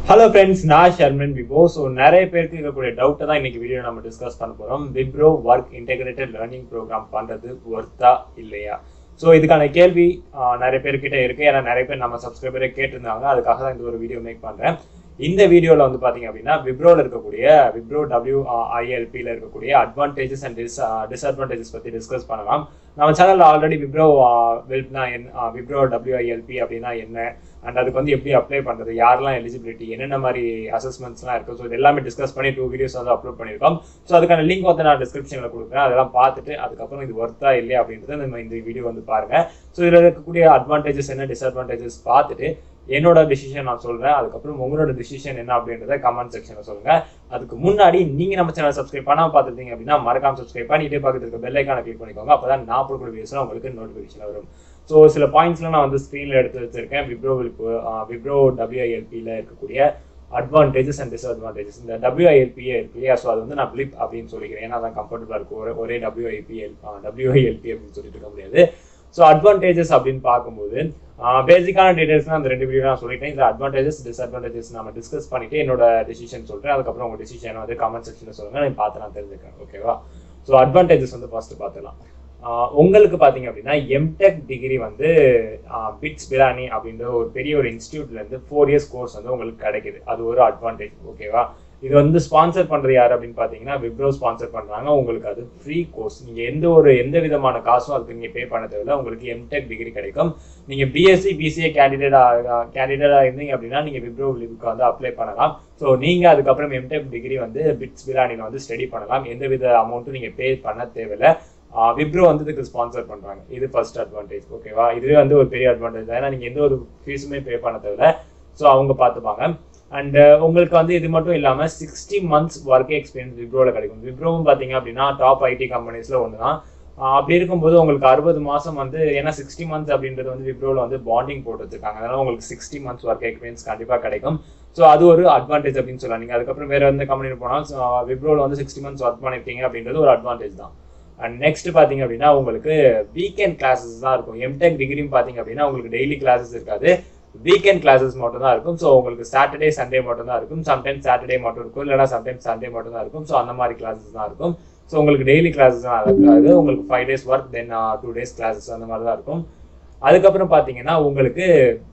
hello friends நான் Sharman விபோ so நிறைய பேருக்கு இருக்கக்கூடிய டவுட்டை தான் இன்னைக்கு வீடியோ நம்ம டிஸ்கஸ் பண்ண போகிறோம் Wipro work integrated learning program பண்ணுறது ஒர்த்தா இல்லையா ஸோ இதுக்கான கேள்வி ஆஹ், நிறைய பேர்கிட்ட இருக்கு ஏன்னா நிறைய பேர் நம்ம சப்ஸ்கிரைபரே கேட்டிருந்தாங்க அதுக்காக தான் இந்த ஒரு வீடியோ மேக் பண்ணுறேன் இந்த வீடியோவில் வந்து பார்த்தீங்க அப்படின்னா விப்ரோவில் இருக்கக்கூடிய விப்ரோ டபிள்யூ ஐஎல்பியில் இருக்கக்கூடிய அட்வான்டேஜஸ் அண்ட் டிஸ் டிஸ்அட்வான்டேஜஸ் பற்றி டிஸ்கஸ் பண்ணலாம் நம்ம சேனலில் ஆல்ரெடி விப்ரோ வெல்ப்னா என்ன விப்ரோ டபிள்யூஐஎல்பி அப்படின்னா என்ன அண்ட் அதுக்கு வந்து எப்படி அப்ளை பண்ணுறது யாரெல்லாம் எலிஜிபிலிட்டி என்னென்ன மாதிரி அசஸ்மெண்ட்ஸ்லாம் இருக்குது ஸோ இது எல்லாமே டிஸ்கஸ் பண்ணி டூ வீடியோஸ் வந்து அப்லோட் பண்ணியிருக்கோம் ஸோ அதுக்கான லிங்க் வந்து நான் டிஸ்கிரிப்ஷனில் கொடுக்குறேன் அதெல்லாம் பார்த்துட்டு அதுக்கப்புறம் இது ஒர்த்தா இல்லையா அப்படின்றத நம்ம இந்த வீடியோ வந்து பாருங்கள் ஸோ இதில் இருக்கக்கூடிய அட்வான்டேஜஸ் என்ன டிஸ்அட்வான்டேஜஸ் பார்த்துட்டு என்னோட டிசிஷன் நான் சொல்கிறேன் அதுக்கப்புறம் உங்களோட டிசிஷன் என்ன அப்படின்றத கமெண்ட் செக்ஷனில் சொல்லுங்கள் அதுக்கு முன்னாடி நீங்கள் நம்ம சேனல் சப்ஸ்கிரைப் பண்ணாமல் பார்த்துருந்தீங்க அப்படின்னா மறக்காம சப்ஸ்கிரைப் பண்ணிட்டு பக்கத்துல இருக்க பெல் ஐக்கானை கிளிக் பண்ணிக்கோங்க அப்போ தான் நான் போடக்கூடிய வீடியோஸ்லாம் உங்களுக்கு நோட்டிஃபிகேஷன் வரும் ஸோ சில பாயிண்ட்ஸ்லாம் நான் வந்து ஸ்க்ரீனில் எடுத்து வச்சிருக்கேன் விப்ரோ விப்ரோ டபிள்யூஐஎல்பியில் இருக்கக்கூடிய அட்வான்டேஜஸ் அண்ட் டிஸ்அட்வான்டேஜஸ் இந்த டபிள்யூஐஎல்பியே இருக்கு இல்லையா ஸோ அது வந்து நான் பிளிப் அப்படின்னு சொல்லிக்கிறேன் ஏன்னா அதான் கம்ஃபர்டபுளாக இருக்கும் ஒரே ஒரே டபிள்யூஐபிஎல் டபிள்யூஐஎல்பி அப்படின்னு சொல்லிட்டு இருக்க முடியாது ஸோ அட்வான்டேஜஸ் அப்படின்னு பார்க்கும்போது பேசிக்கான டீடைல்ஸ் அந்த ரெண்டு வீடியோ நான் சொல்லிட்டேன் இந்த அட்வான்டேஜஸ் டிஸ்அட்வான்டேஜஸ் நம்ம டிஸ்கஸ் பண்ணிட்டு என்னோட டிசிஷன் சொல்றேன் அதுக்கப்புறம் உங்க டிசிஷன் வந்து கமெண்ட் செக்ஷனில் சொல்லுங்க நான் பார்த்து நான் தெரிஞ்சுக்கிறேன் ஓகேவா ஸோ அட்வான்டேஜஸ் வந்து ஃபர்ஸ்ட் பார்த்துக்கலாம் ஆஹ் உங்களுக்கு பார்த்தீங்க அப்படின்னா எம்டெக் டிகிரி வந்து பிட்ஸ் பிரானி அப்படின்ற ஒரு பெரிய ஒரு இன்ஸ்டியூட்ல இருந்து ஃபோர் இயர்ஸ் கோர்ஸ் வந்து உங்களுக்கு கிடைக்குது அது ஒரு அட்வான்டேஜ் ஓகேவா இது வந்து ஸ்பான்சர் பண்றது யார் அப்படின்னு பார்த்தீங்கன்னா விப்ரோ ஸ்பான்சர் பண்றாங்க உங்களுக்கு அது ஃப்ரீ கோர்ஸ் நீங்க எந்த ஒரு எந்த விதமான காசும் அதுக்கு நீங்க பே பண்ண தேவையில்ல உங்களுக்கு எம்டெக் டிகிரி கிடைக்கும் நீங்க பிஎஸ்சி பிசிஏ கேண்டிடேட் கேண்டிடேட்டா இருந்தீங்க அப்படின்னா நீங்க விப்ரோ லிவுக்கு வந்து அப்ளை பண்ணலாம் ஸோ நீங்க அதுக்கப்புறம் எம்டெக் டிகிரி வந்து பிட்ஸ் பிரானில வந்து ஸ்டடி பண்ணலாம் எந்த வித அமௌண்ட்டும் நீங்க பே பண்ண தேவையில்ல விப்ரோ வந்து இதுக்கு ஸ்பான்சர் பண்றாங்க இது ஃபர்ஸ்ட் அட்வான்டேஜ் ஓகேவா இதுவே வந்து ஒரு பெரிய அட்வான்டேஜ் தான் ஏன்னா நீங்க எந்த ஒரு ஃபீஸுமே பே பண்ண தேவையில்ல ஸோ அவங்க பார்த்துப்பாங்க அண்ட் உங்களுக்கு வந்து இது மட்டும் இல்லாமல் சிக்ஸ்டி மந்த்ஸ் ஒர்க் எக்ஸ்பீரியன்ஸ் விப்ரோவில் கிடைக்கும் விப்ரோவும் பார்த்தீங்க அப்படின்னா டாப் ஐடி கம்பெனிஸில் ஒன்று தான் ஆஹ் அப்படி இருக்கும்போது உங்களுக்கு அறுபது மாதம் வந்து ஏன்னா சிக்ஸ்டி மந்த்ஸ் அப்படின்றது வந்து விப்ரோவில் வந்து பாண்டிங் போட்டு வச்சிருக்காங்க அதனால உங்களுக்கு சிக்ஸ்டி மந்த்ஸ் ஒர்க் எக்ஸ்பீரியன்ஸ் கண்டிப்பாக கிடைக்கும் ஸோ அது ஒரு அட்வான்டேஜ் அப்படின்னு சொல்லலாம் நீங்கள் அதுக்கப்புறம் வேற எந்த கம்பெனியில் போனால் விப்ரோவில் வந்து சிக்ஸ்டி மந்த்ஸ் ஒர்க் பண்ணியிருக்கீங்க அப்படின்றது ஒரு அட்வான்டேஜ் தான் அண்ட் நெக்ஸ்ட் பார்த்தீங்க அப்படின்னா உங்களுக்கு வீக்கெண்ட் கிளாஸஸ் தான் இருக்கும் எம்டெக் டிகிரியும் பார்த்தீங்க அப்படின்னா உங்களுக்கு டெய்லி கிளாஸஸ் இருக்காது வீக்கெண்ட் கிளாஸஸ் மட்டும் தான் இருக்கும் ஸோ உங்களுக்கு சாட்டர்டே சண்டே மட்டும் தான் இருக்கும் சம்டைம்ஸ் சாட்டர்டே மட்டும் இருக்கும் இல்லைனா சம்டைம்ஸ் சண்டே மட்டும் தான் இருக்கும் ஸோ அந்த மாதிரி கிளாஸஸ் தான் இருக்கும் ஸோ உங்களுக்கு டெய்லி கிளாஸஸ் தான் இருக்காது உங்களுக்கு five days work then two days classes அந்த மாதிரி தான் இருக்கும் அதுக்கப்புறம் பார்த்தீங்கன்னா உங்களுக்கு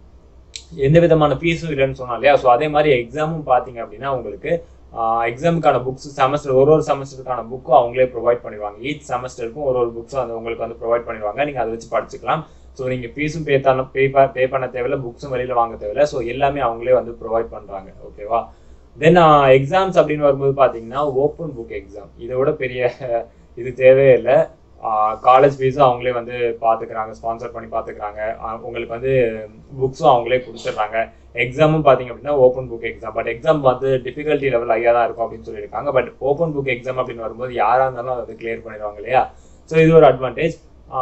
எந்த விதமான ஃபீஸும் இல்லைன்னு சொன்னோம் இல்லையா ஸோ அதே மாதிரி எக்ஸாமும் பார்த்தீங்க அப்படின்னா உங்களுக்கு எக்ஸாமுக்கான புக்ஸ் செமஸ்டர் ஒரு ஒரு செமஸ்டருக்கான புக்கும் அவங்களே ப்ரொவைட் பண்ணிடுவாங்க ஈச் செமஸ்டருக்கும் ஒரு ஒரு புக்ஸும் வந்து உங்களுக்கு வந்து ப்ரொவைட் பண்ணிடுவாங்க நீங்கள் அதை வச்சு படிச்சுக்கலாம் ஸோ நீங்கள் ஃபீஸும் பே பண்ண பே பே பண்ண தேவையில்ல புக்ஸும் வெளியில் வாங்க தேவையில்ல ஸோ எல்லாமே அவங்களே வந்து ப்ரொவைட் பண்ணுறாங்க ஓகேவா தென் எக்ஸாம்ஸ் அப்படின்னு வரும்போது பார்த்தீங்கன்னா ஓப்பன் புக் எக்ஸாம் இதை விட பெரிய இது தேவையே இல்லை காலேஜ் ஃபீஸும் அவங்களே வந்து பார்த்துக்கிறாங்க ஸ்பான்சர் பண்ணி பார்த்துக்கிறாங்க ஆஹ் உங்களுக்கு வந்து புக்ஸும் அவங்களே கொடுத்துட்றாங்க எக்ஸாமும் பார்த்தீங்க அப்படின்னா open book exam but exam வந்து டிஃபிகல்ட்டி லெவல் ஹையாக தான் இருக்கும் அப்படின்னு சொல்லியிருக்காங்க பட் ஓப்பன் புக் எக்ஸாம் அப்படின்னு வரும்போது யாராக இருந்தாலும் அதை கிளியர் பண்ணிடுவாங்க இல்லையா ஸோ இது ஒரு அட்வான்டேஜ்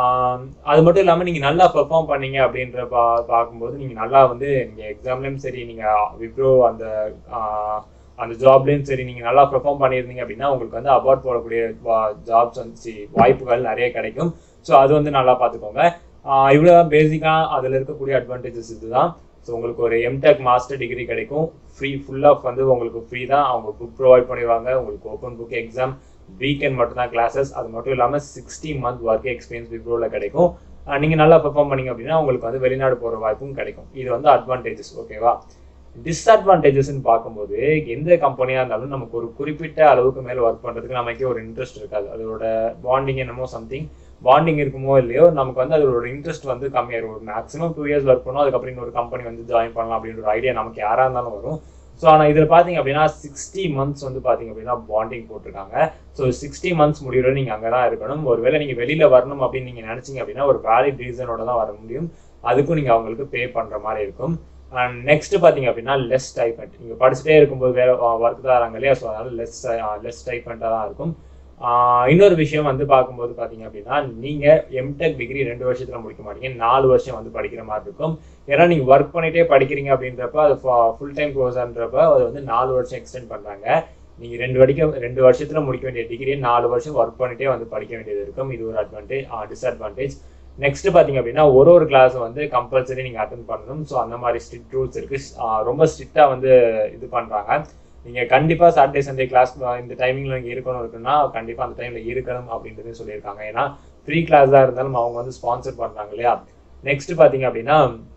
அது மட்டும் இல்லாமல் நீங்கள் நல்லா பெர்ஃபார்ம் பண்ணீங்க அப்படின்ற பா பார்க்கும்போது நீங்கள் நல்லா வந்து நீங்கள் எக்ஸாம்லேயும் சரி நீங்கள் விப்ரோ அந்த ஆஹ் அந்த ஜாப்லேயும் சரி நீங்கள் நல்லா பெர்ஃபார்ம் பண்ணியிருந்தீங்க அப்படின்னா உங்களுக்கு வந்து அவார்ட் போடக்கூடிய ஜாப்ஸ் வந்து வாய்ப்புகள் நிறைய கிடைக்கும் ஸோ அது வந்து நல்லா பார்த்துக்கோங்க இவ்வளோ பேசிக்காக அதில் இருக்கக்கூடிய அட்வான்டேஜஸ் இதுதான் ஸோ உங்களுக்கு ஒரு எம்டெக் மாஸ்டர் டிகிரி கிடைக்கும் ஃப்ரீ ஃபுல் ஆஃப் வந்து உங்களுக்கு ஃப்ரீ தான் அவங்க புக் ப்ரொவைட் பண்ணிடுவாங்க உங்களுக்கு ஓப்பன் புக் எக்ஸாம் வீக்கெண்ட் மட்டும் தான் கிளாஸஸ் அது மட்டும் இல்லாமல் சிக்ஸ்டி மந்த் ஒர்க் எக்ஸ்பீரியன்ஸ் விப்ரோவில் கிடைக்கும் நீங்கள் நல்லா பெர்ஃபார்ம் பண்ணீங்க அப்படின்னா உங்களுக்கு வந்து வெளிநாடு போகிற வாய்ப்பும் கிடைக்கும் இது வந்து அட்வான்டேஜஸ் ஓகேவா டிஸ்அட்வான்டேஜஸ்ன்னு பார்க்கும்போது எந்த கம்பெனியாக இருந்தாலும் நமக்கு ஒரு குறிப்பிட்ட அளவுக்கு மேலே ஒர்க் பண்ணுறதுக்கு நமக்கே ஒரு இன்ட்ரெஸ்ட் இருக்காது அதோட பாண்டிங் என்னமோ சம்திங் பாண்டிங் இருக்குமோ இல்லையோ நமக்கு வந்து அதோட இன்ட்ரெஸ்ட் வந்து கம்மியாயிரும் ஒரு மேக்ஸிமம் டூ இயர்ஸ் ஒர்க் பண்ணோம் அதுக்கப்புறம் இன்னொரு கம்பெனி வந்து ஜாயின் பண்ணலாம் அப்படின்ற ஒரு ஐடியா நமக்கு யாராக இருந்தாலும் வரும் ஸோ ஆனால் இதில் பார்த்தீங்க அப்படின்னா சிக்ஸ்டி மந்த்ஸ் வந்து பார்த்தீங்க அப்படின்னா பாண்டிங் போட்டிருக்காங்க ஸோ சிக்ஸ்டி மந்த்ஸ் முடிகிற நீங்கள் அங்கே தான் இருக்கணும் ஒருவேளை நீங்கள் வெளியில் வரணும் அப்படின்னு நீங்கள் நினச்சிங்க அப்படின்னா ஒரு வேலிட் ரீசனோட தான் வர முடியும் அதுக்கும் நீங்கள் அவங்களுக்கு பே பண்ணுற மாதிரி இருக்கும் அண்ட் நெக்ஸ்ட் பார்த்தீங்க அப்படின்னா லெஸ் டைபெண்ட் நீங்கள் படிச்சுட்டே இருக்கும்போது வேற ஒர்க் தான் வராங்க இல்லையா ஸோ அதனால லெஸ் லெஸ் டைபெண்ட்டாக தான் இருக்கும் ஆஹ் இன்னொரு விஷயம் வந்து பார்க்கும்போது பார்த்தீங்க அப்படின்னா நீங்கள் எம்டெக் டிகிரி ரெண்டு வருஷத்தில் முடிக்க மாட்டீங்க நாலு வருஷம் வந்து படிக்கிற மாதிரி இருக்கும் ஏன்னா நீங்கள் ஒர்க் பண்ணிட்டே படிக்கிறீங்க அப்படின்றப்ப அது ஃபுல் டைம் கோர்ஸ்ன்றப்ப அது வந்து நாலு வருஷம் எக்ஸ்டெண்ட் பண்ணுறாங்க நீங்கள் ரெண்டு வடிக்க ரெண்டு வருஷத்தில் முடிக்க வேண்டிய டிகிரியை நாலு வருஷம் ஒர்க் பண்ணிட்டே வந்து படிக்க வேண்டியது இருக்கும் இது ஒரு அட்வான்டேஜ் டிஸ்அட்வான்டேஜ் நெக்ஸ்ட் பார்த்தீங்க அப்படின்னா ஒரு ஒரு கிளாஸ் வந்து கம்பல்சரி நீங்கள் அட்டன் பண்ணணும் ஸோ அந்த மாதிரி ஸ்ட்ரிக்ட் ரூல்ஸ் இருக்குது ரொம்ப ஸ்ட்ரிக்டாக வந்து இது பண்ணுறாங்க நீங்கள் கண்டிப்பாக சாட்டர்டே சண்டே கிளாஸ் இந்த டைமிங்கில் நீங்கள் இருக்கணும் இருக்குன்னா கண்டிப்பாக அந்த டைமில் இருக்கணும் அப்படின்றதே சொல்லியிருக்காங்க ஏன்னா ஃப்ரீ கிளாஸாக இருந்தாலும் அவங்க வந்து ஸ்பான்சர் பண்ணுறாங்க இல்லையா நெக்ஸ்ட் பார்த்தீங்க அப்படின்னா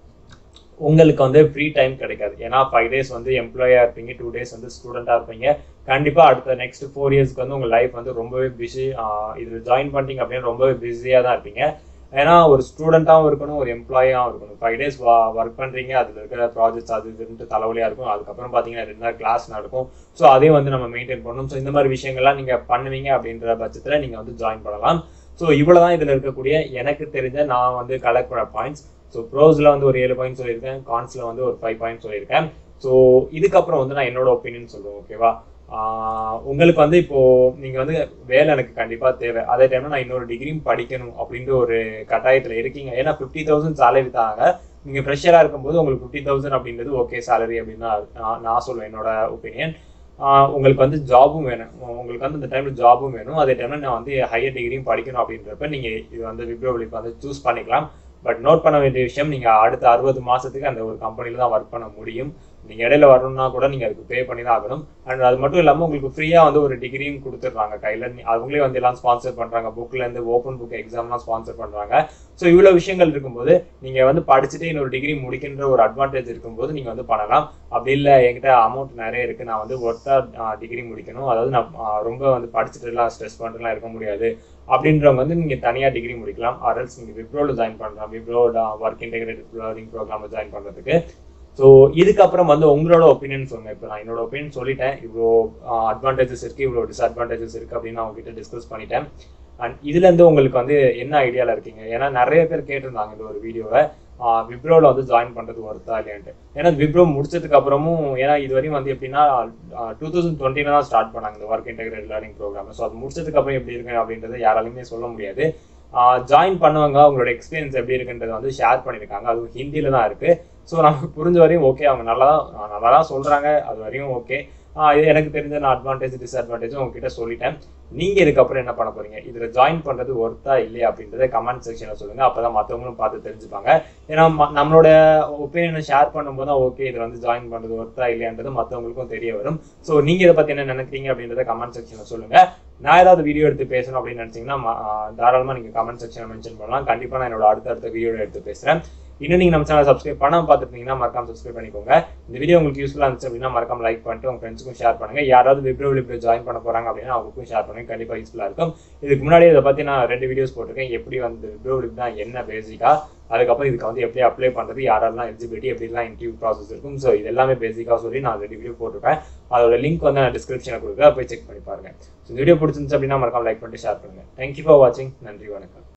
உங்களுக்கு வந்து ஃப்ரீ டைம் கிடைக்காது ஏன்னா ஃபைவ் டேஸ் வந்து எம்ப்ளாயாக இருப்பீங்க டூ டேஸ் வந்து ஸ்டூடெண்ட்டாக இருப்பீங்க கண்டிப்பாக அடுத்த நெக்ஸ்ட் ஃபோர் இயர்ஸ்க்கு வந்து உங்கள் லைஃப் வந்து ரொம்பவே பிஸி இதில் ஜாயின் பண்ணிட்டீங்க அப்படின்னு ரொம்பவே பிஸியாக தான் இருப்பீங்க ஏன்னா ஒரு ஸ்டூடெண்ட்டாகவும் இருக்கணும் ஒரு எம்ப்ளாயாகவும் இருக்கணும் ஃபைவ் டேஸ் ஒர்க் பண்ணுறீங்க அதில் இருக்கிற ப்ராஜெக்ட்ஸ் அது இதுன்ட்டு தலைவலியாக இருக்கும் அதுக்கப்புறம் பார்த்தீங்கன்னா ரெண்டு நாள் கிளாஸ் நடக்கும் ஸோ அதையும் வந்து நம்ம மெயின்டைன் பண்ணணும் ஸோ இந்த மாதிரி விஷயங்கள்லாம் நீங்கள் பண்ணுவீங்க அப்படின்ற பட்சத்தில் நீங்கள் வந்து ஜாயின் பண்ணலாம் ஸோ இவ்வளோ தான் இதில் இருக்கக்கூடிய எனக்கு தெரிஞ்ச நான் வந்து கலெக்ட் பண்ண பாயிண்ட்ஸ் ஸோ ப்ரோஸில் வந்து ஒரு ஏழு பாயிண்ட் சொல்லியிருக்கேன் கான்ஸில் வந்து ஒரு ஃபைவ் பாயிண்ட் சொல்லியிருக்கேன் ஸோ இதுக்கப்புறம் வந்து நான் என்னோட ஒப்பீனியன் சொல்லுவேன் ஓகேவா உங்களுக்கு வந்து இப்போ நீங்க வந்து வேலை எனக்கு கண்டிப்பா தேவை அதே டைம்ல நான் இன்னொரு டிகிரியும் படிக்கணும் அப்படின்ற ஒரு கட்டாயத்துல இருக்கீங்க ஏன்னா ஃபிஃப்டி தௌசண்ட் சேலரி தாங்க நீங்க ஃப்ரெஷரா இருக்கும்போது உங்களுக்கு ஃபிஃப்டி தௌசண்ட் அப்படின்றது ஓகே சேலரி அப்படின்னு நான் நான் சொல்லுவேன் என்னோட ஒப்பீனியன் உங்களுக்கு வந்து ஜாபும் வேணும் உங்களுக்கு வந்து இந்த டைம்ல ஜாபும் வேணும் அதே டைம்ல நான் வந்து ஹையர் டிகிரியும் படிக்கணும் அப்படின்றப்ப நீங்க இது வந்து விப்ரோவிலிக்கு வந்து சூஸ் பண்ணிக்கலாம் பட் நோட் பண்ண வேண்டிய விஷயம் நீங்கள் அடுத்த அறுபது மாதத்துக்கு அந்த ஒரு கம்பெனியில் தான் ஒர்க் பண்ண முடியும் நீங்கள் இடையில வரணும்னா கூட நீங்கள் அதுக்கு பே பண்ணி தான் ஆகணும் அண்ட் அது மட்டும் இல்லாமல் உங்களுக்கு ஃப்ரீயாக வந்து ஒரு டிகிரியும் கொடுத்துட்றாங்க கையில் அவங்களே வந்து எல்லாம் ஸ்பான்சர் பண்ணுறாங்க புக்லேருந்து ஓப்பன் புக் எக்ஸாம்லாம் ஸ்பான்சர் பண்ணுறாங்க ஸோ இவ்வளோ விஷயங்கள் இருக்கும்போது நீங்கள் வந்து படிச்சுட்டு இன்னொரு டிகிரி முடிக்கின்ற ஒரு அட்வான்டேஜ் இருக்கும்போது நீங்கள் வந்து பண்ணலாம் அப்படி இல்லை என்கிட்ட அமௌண்ட் நிறைய இருக்குது நான் வந்து ஒர்த்தாக டிகிரி முடிக்கணும் அதாவது நான் ரொம்ப வந்து படிச்சுட்டுலாம் ஸ்ட்ரெஸ் பண்ணிட்டுலாம் இருக்க முடியாது அப்படின்றவங்க வந்து நீங்கள் தனியாக டிகிரி முடிக்கலாம் ஆர்எல்ஸ் நீங்கள் விப்ரோவில் ஜாயின் பண்ணலாம் விப்ரோ ஒர்க் இன்டெகிரேட்டட் லேர்னிங் ப்ரோக்ராமில் ஜாயின் பண்ணுறதுக்கு ஸோ இதுக்கப்புறம் வந்து உங்களோட ஒப்பீனியன் சொல்லுங்கள் இப்போ நான் என்னோட ஒப்பீனியன் சொல்லிட்டேன் இவ்வளோ அட்வான்டேஜஸ் இருக்குது இவ்வளோ டிஸ்அட்வான்டேஜஸ் இருக்குது அப்படின்னு நான் உங்ககிட்ட டிஸ்கஸ் பண்ணிட்டேன் அண்ட் இதுலேருந்து உங்களுக்கு வந்து என்ன ஐடியாவில் இருக்கீங்க ஏன்னா நிறைய பேர் கேட்டிருந்தாங்க இந்த ஒரு வீடியோவை விப்ரோவில் வந்து ஜாயின் பண்ணுறது ஒர்த்தா இல்லையான்ட்டு ஏன்னா விப்ரோ முடிச்சதுக்கு அப்புறமும் ஏன்னா இது வரையும் வந்து எப்படின்னா டூ தௌசண்ட் டுவெண்ட்டில தான் ஸ்டார்ட் பண்ணாங்க இந்த work integrate learning program so அது முடிச்சதுக்கு அப்புறம் எப்படி இருக்கு அப்படின்றது யாராலுமே சொல்ல முடியாது ஜாயின் பண்ணவங்க அவங்களோட எக்ஸ்பீரியன்ஸ் எப்படி இருக்குன்றதை வந்து ஷேர் பண்ணியிருக்காங்க அதுவும் ஹிந்தியில் தான் இருக்குது ஸோ நமக்கு புரிஞ்ச வரையும் ஓகே அவங்க நல்லா தான் நல்லா தான் சொல்கிறாங்க அது வரையும் ஓகே இது எனக்கு தெரிஞ்ச நான் அட்வான்டேஜ் டிஸ்அட்வான்டேஜ் உங்ககிட்ட சொல்லிட்டேன் நீங்கள் இதுக்கப்புறம் என்ன பண்ண போறீங்க இதில் ஜாயின் பண்ணுறது ஒர்த்தா இல்லையா அப்படின்றத கமெண்ட் செக்ஷனில் சொல்லுங்கள் அப்போ தான் மற்றவங்களும் பார்த்து தெரிஞ்சுப்பாங்க ஏன்னா நம்மளோட ஒப்பீனியனை ஷேர் பண்ணும்போது தான் ஓகே இதில் வந்து ஜாயின் பண்ணுறது ஒர்த்தா இல்லையான்றது மற்றவங்களுக்கும் தெரிய வரும் ஸோ நீங்கள் இதை பற்றி என்ன நினைக்கிறீங்க அப்படின்றத கமெண்ட் செக்ஷனில் சொல்லுங்கள் நான் ஏதாவது வீடியோ எடுத்து பேசணும் அப்படின்னு நினச்சிங்கன்னா தாராளமாக நீங்கள் கமெண்ட் செக்ஷனில் மென்ஷன் பண்ணலாம் கண்டிப்பாக நான் என்னோட அடுத்த அடுத்த வீடியோ எடுத்து பேசுகிறேன் இன்னும் நீங்கள் நம்ம சேனல் சப்ஸ்கிரைப் பண்ணாமல் பார்த்துருந்தீங்கன்னா மறக்காம சப்ஸ்கிரைப் பண்ணிக்கோங்க இந்த வீடியோ உங்களுக்கு யூஸ்ஃபுல்லாக இருந்துச்சு அப்படின்னா மறக்காம லைக் பண்ணிட்டு உங்கள் ஃப்ரெண்ட்ஸுக்கும் ஷேர் பண்ணுங்க யாராவது விப்ரோ விப்ரோ ஜாயின் பண்ண போகிறாங்க அப்படின்னா அவங்களுக்கும் ஷேர் பண்ணுங்க கண்டிப்பாக யூஸ்ஃபுல்லாக இருக்கும் இதுக்கு முன்னாடி இதை பற்றி நான் ரெண்டு வீடியோஸ் போட்டிருக்கேன் எப்படி வந்து விப்ரோ விப் தான் என்ன பேசிக்காக அதுக்கப்புறம் இதுக்கு வந்து எப்படி அப்ளை பண்ணுறது யாரெல்லாம் எலிஜிபிலிட்டி எப்படிலாம் இன்டர்வியூ ப்ராசஸ் இருக்கும் ஸோ இது எல்லாமே பேசிக்காக சொல்லி நான் ரெண்டு வீடியோ போட்டிருக்கேன் அதோட லிங்க் வந்து நான் டிஸ்கிரிப்ஷனில் கொடுக்குறேன் போய் செக் பண்ணி பாருங்க ஸோ வீடியோ பிடிச்சிருந்துச்சு அப்படின்னா மறக்காம லைக் பண்ணிட்டு ஷேர் பண்ணுங்க தேங்க்யூ ஃபார் வாட்சிங் நன்றி வணக்கம்